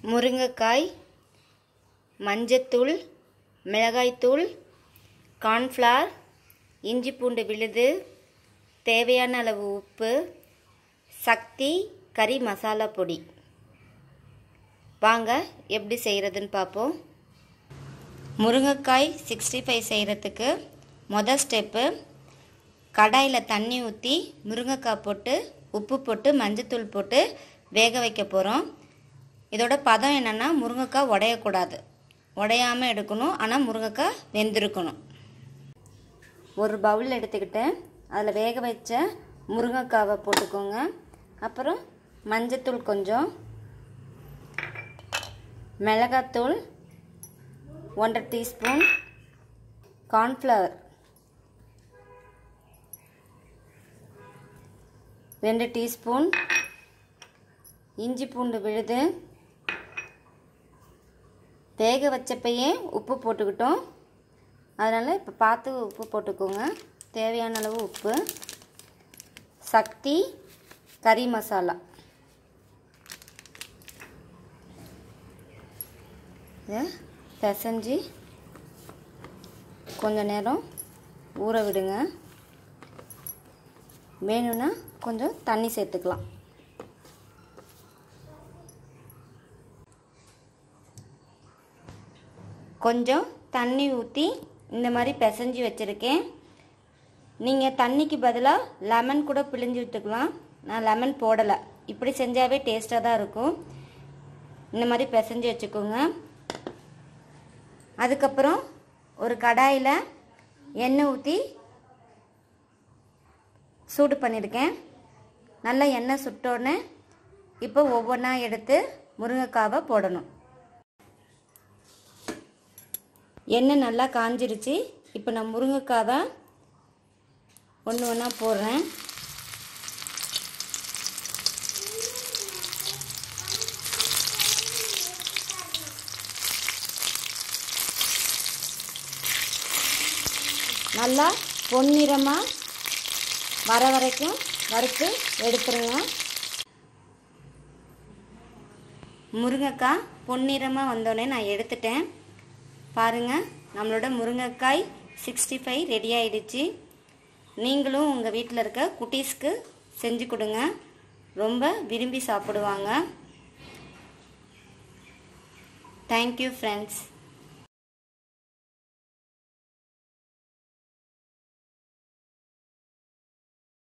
முருங்கைக்காய் மஞ்சத்தூள் மிளகாய்த்தூள் கார்ன்ஃப்ளார் இஞ்சி பூண்டு விழுது தேவையான அளவு உப்பு சக்தி கறி மசாலா பொடி வாங்க எப்படி செய்கிறதுன்னு பார்ப்போம் முருங்கைக்காய் சிக்ஸ்டி ஃபைவ் செய்கிறதுக்கு மொதல் ஸ்டெப்பு கடாயில் தண்ணி ஊற்றி முருங்கைக்காய் போட்டு உப்பு போட்டு மஞ்சத்தூள் போட்டு வேக வைக்க போகிறோம் இதோட பதம் என்னென்னா முருங்கைக்காய் உடையக்கூடாது உடையாமல் எடுக்கணும் ஆனால் முருங்கைக்காய் வெந்திருக்கணும் ஒரு பவுல் எடுத்துக்கிட்டேன் அதில் வேக வச்ச முருங்கைக்காவை போட்டுக்கோங்க அப்புறம் மஞ்சத்தூள் கொஞ்சம் மிளகாத்தூள் ஒன்றரை டீஸ்பூன் கார்ன்ஃப்ளவர் ரெண்டு டீஸ்பூன் இஞ்சி பூண்டு விழுது வேக வச்சப்பையே உப்பு போட்டுக்கிட்டோம் அதனால் இப்போ பார்த்து உப்பு போட்டுக்கோங்க தேவையான அளவு உப்பு சக்தி கறி மசாலா இதை பிசைஞ்சு கொஞ்ச நேரம் ஊற விடுங்க வேணும்னா கொஞ்சம் தண்ணி சேர்த்துக்கலாம் கொஞ்சம் தண்ணி ஊற்றி இந்த மாதிரி பிசைஞ்சு வச்சுருக்கேன் நீங்கள் தண்ணிக்கு பதிலாக லெமன் கூட பிழிஞ்சு விட்டுக்கலாம் நான் லெமன் போடலை இப்படி செஞ்சாவே டேஸ்ட்டாக தான் இருக்கும் இந்த மாதிரி பிசைஞ்சு வச்சுக்கோங்க அதுக்கப்புறம் ஒரு கடாயில் எண்ணெய் ஊற்றி சூடு பண்ணியிருக்கேன் நல்லா எண்ணெய் சுட்டோடனே இப்போ ஒவ்வொன்றா எடுத்து முருங்கைக்காவை போடணும் எண்ணெய் நல்லா காஞ்சிருச்சு இப்போ நான் முருங்கைக்காவை ஒன்று ஒன்றா போடுறேன் நல்லா பொன்னிறமாக வர வரைக்கும் வறுத்து எடுத்துருங்க முருங்கைக்காய் பொன்னிறமாக வந்தோடனே நான் எடுத்துட்டேன் பாருங்கள் நம்மளோட முருங்கைக்காய் சிக்ஸ்டி ஃபைவ் ரெடி ஆயிடுச்சு நீங்களும் உங்கள் வீட்டில் இருக்க குட்டீஸ்க்கு செஞ்சு கொடுங்க ரொம்ப விரும்பி சாப்பிடுவாங்க தேங்க்யூ ஃப்ரெண்ட்ஸ்